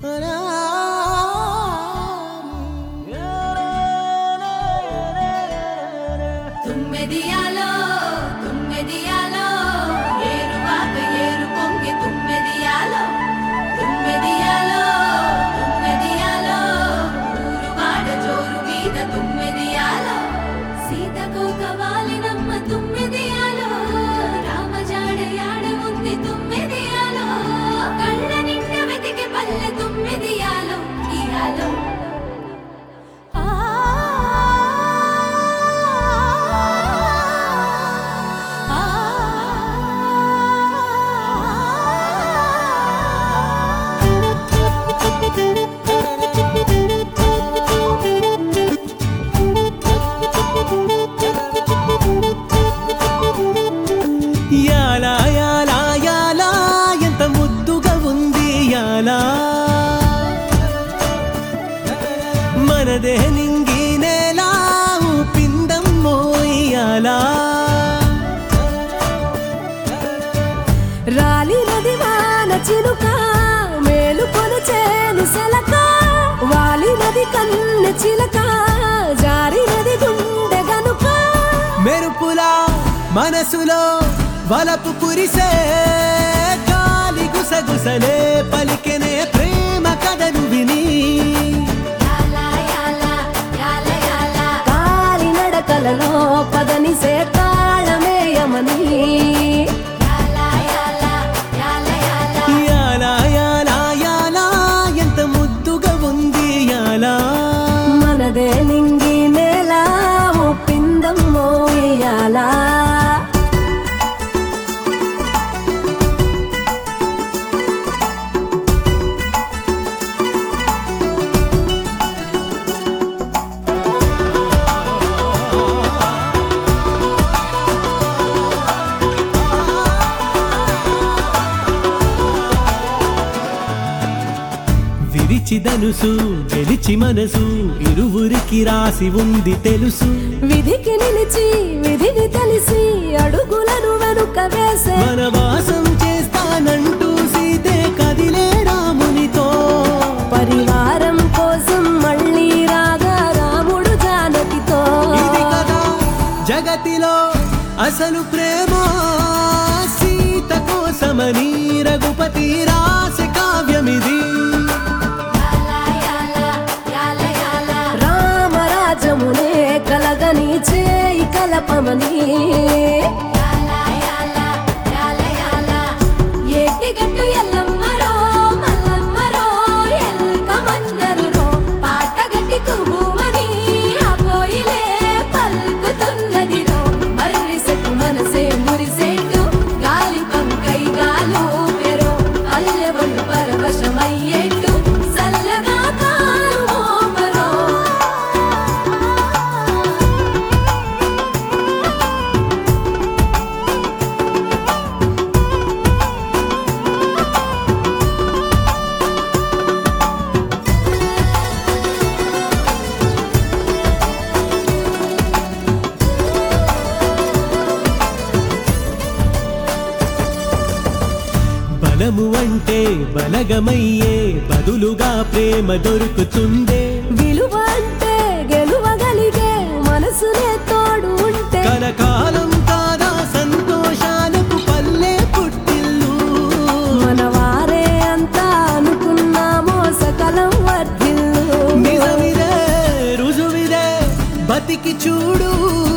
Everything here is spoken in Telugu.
తుమ్మెదియాలో తుమ్మెదియాలో ఏరువాక ఏరు పొంగి తుమ్మెదియాలో తుమ్మెదియాలో తుమ్మెదియాలో ఊరువాడ జోరు మీద తుమ్మెదియాలో సీతకోక వాలినమ్మ తుమ్మెదియాలో రామజాడ యాడ ఉంది తుమ్మెదియాలో కళ్ళ నిండా వెతికి పల్లె తుమ్మెదియాలో ఇయాలో యాలా యాలా యాలా ఎంత ముద్దుగా ఉంది యాలా మనదే నింగి నేలా పిందం మోయాలా రాలి నది వాన చిలుక మేలు కొనచేను సెలక వాలి నది కన్నె చిలక జారి నది గుండె గనుక మెరుపులా మనసులో వలపు కురిసే గాలి గుసగుసలే పలికెనే ప్రేమ కథను విని యాలా యాలా యాలా యాలా కాలి నడకలలో పదనిసే తాళమేయమని యాలా యాలా యాలా యాలా యాలా యాలా యాలా ఎంత ముద్దుగా ఉంది యాలా మనదే నింగి నేల పిందం మోయాలా విరిచి ధనుసు గెలిచి మనసు ఇరువురికి రాసి ఉంది తెలుసు విధికి నిలిచి విధిని తెలిసి అడుగులను వెనుక వేసే వనవాసం చేస్తానంటూ సీతే కదిలే రామునితో పరివారం కోసం మళ్ళీ రాగా రాముడు జానకితో ఇది కదా జగతిలో అసలు ప్రేమ సీత కోసమని రఘుపతి రాసే కావ్యమిది యాలా యాలా యాలా యాలా రామరాజమునే కలగని చేయి కలపమని యాలా యాలా యాలా యాలా ఏటి గట్టు ఎల్లమ్మరో మల్లమ్మరో ఎల్కమన్నరురో పాట గట్టి కుబుమని ఆ పోయిలే పలుకుతున్నదిరో మర్రిసెట్టు మనసే మురిసేటు గాలి పంకై గాలు పెరో అల్లెవళ్ళు పరవశమయ్యేట్టు సల్లగా కాలు మోపరో బలము అంటే బలగమయ్యే బదులుగా ప్రేమ దొరుకుతుందే విలువ అంటే గెలువగలిగే మనసునే తోడు ఉంటే కలకాలం కాదా సంతోషాలకు పల్లె పుట్టిల్లు మన వారే అంతా అనుకున్నామో సకలం వర్ధిల్లు నిజమిదే రుజువిదే బతికి చూడు